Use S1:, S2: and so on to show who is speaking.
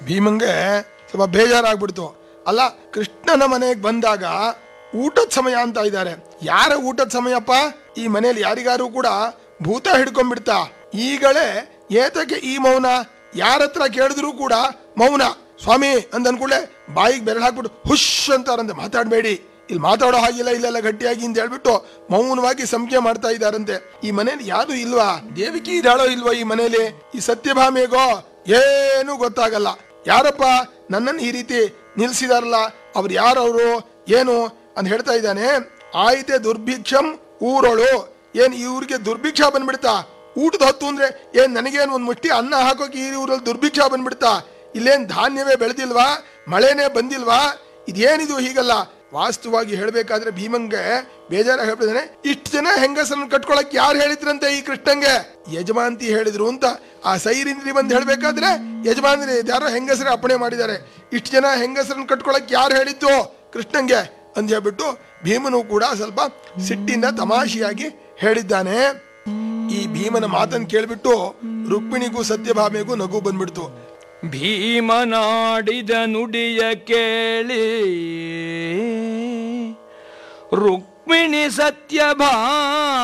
S1: ಭೀಮಂಗೆ ಸ್ವಲ್ಪ ಬೇಜಾರಾಗ್ಬಿಡ್ತು ಅಲ್ಲ ಕೃಷ್ಣನ ಮನೆಗೆ ಬಂದಾಗ ಊಟದ ಸಮಯ ಅಂತ ಇದ್ದಾರೆ ಯಾರ ಊಟದ ಸಮಯಪ್ಪ ಈ ಮನೇಲಿ ಯಾರಿಗಾರು ಕೂಡ ಭೂತ ಹಿಡ್ಕೊಂಡ್ಬಿಡ್ತಾ ಈಗಳೇ ಏತಕ್ಕೆ ಈ ಮೌನ ಯಾರ ಹತ್ರ ಕೇಳಿದ್ರು ಕೂಡ ಮೌನ ಸ್ವಾಮಿ ಅಂದ ಅನ್ಕೂಡ್ಲೆ ಬಾಯಿಗೆ ಬೆರಳು ಹಾಕ್ಬಿಟ್ಟು ಹುಷ್ ಅಂತಾರಂತೆ ಮಾತಾಡಬೇಡಿ ಇಲ್ಲಿ ಮಾತಾಡೋ ಹಾಗಿಲ್ಲ ಇಲ್ಲೆಲ್ಲ ಗಟ್ಟಿಯಾಗಿ ಅಂತ ಹೇಳ್ಬಿಟ್ಟು ಮೌನವಾಗಿ ಸಂಖ್ಯೆ ಮಾಡ್ತಾ ಇದ್ದಾರಂತೆ ಈ ಮನೇಲಿ ಯಾರು ಇಲ್ವಾ ದೇವಿಕಿ ಇದ್ದಾಳೋ ಇಲ್ವಾ ಈ ಮನೇಲಿ ಈ ಸತ್ಯಭಾಮೆಗೋ ಏನು ಗೊತ್ತಾಗಲ್ಲ ಯಾರಪ್ಪ ನನ್ನನ್ನು ಈ ರೀತಿ ನಿಲ್ಸಿದಾರಲ್ಲ ಅವ್ರು ಯಾರವರು ಏನು ಅಂತ ಹೇಳ್ತಾ ಇದ್ದಾನೆ ಆಯ್ತೆ ದುರ್ಭಿಕ್ಷಂ ಊರೊಳು ಏನ್ ಇವ್ರಿಗೆ ದುರ್ಭಿಕ್ಷ ಬಂದ್ಬಿಡ್ತಾ ಊಟದ ಹೊತ್ತು ಅಂದ್ರೆ ಏನ್ ನನಗೇನು ಒಂದ್ ಮುಷ್ಟಿ ಅನ್ನ ಹಾಕೋಕೆ ಈ ಊರಲ್ಲಿ ದುರ್ಭಿಕ್ಷ ಬಂದ್ಬಿಡ್ತಾ ಇಲ್ಲೇನ್ ಧಾನ್ಯವೇ ಬೆಳೆದಿಲ್ವಾ ಮಳೆನೇ ಬಂದಿಲ್ವಾ ಇದೇನಿದು ಹೀಗಲ್ಲ ವಾಸ್ತವವಾಗಿ ಹೇಳ್ಬೇಕಾದ್ರೆ ಭೀಮಂಗೆ ಬೇಜಾರ ಹೇಳ್ಬಿದ್ದಾನೆ ಇಷ್ಟು ಜನ ಹೆಂಗಸರನ್ನ ಕಟ್ಕೊಳಕ್ ಯಾರು ಹೇಳಿದ್ರಂತೆ ಈ ಕೃಷ್ಣಂಗೆ ಯಜಮಾಂತಿ ಹೇಳಿದ್ರು ಅಂತ ಆ ಸೈರಿಂದ್ರಿ ಬಂದು ಹೇಳ್ಬೇಕಾದ್ರೆ ಯಜಮಾನ್ರಿ ಯಾರೋ ಹೆಂಗಸರೇ ಅಪ್ಪಣೆ ಮಾಡಿದ್ದಾರೆ ಇಷ್ಟು ಜನ ಹೆಂಗಸರನ್ನ ಕಟ್ಕೊಳಕ್ ಯಾರು ಹೇಳಿದ್ದು ಕೃಷ್ಣಂಗೆ ಅಂತ ಹೇಳ್ಬಿಟ್ಟು ಭೀಮನು ಕೂಡ ಸ್ವಲ್ಪ ಸಿಟ್ಟಿಂದ ತಮಾಷೆಯಾಗಿ ಹೇಳಿದ್ದಾನೆ ಈ ಭೀಮನ ಮಾತನ್ನು ಕೇಳ್ಬಿಟ್ಟು ರುಕ್ಮಿಣಿಗೂ ಸತ್ಯಭಾಮೆಗೂ ನಗು ಬಂದ್ಬಿಡ್ತು
S2: ಭೀಮನಾಡಿದ ನುಡಿಯ ಕೇಳಿ ರುಕ್ಮಿಣಿ ಸತ್ಯಭಾ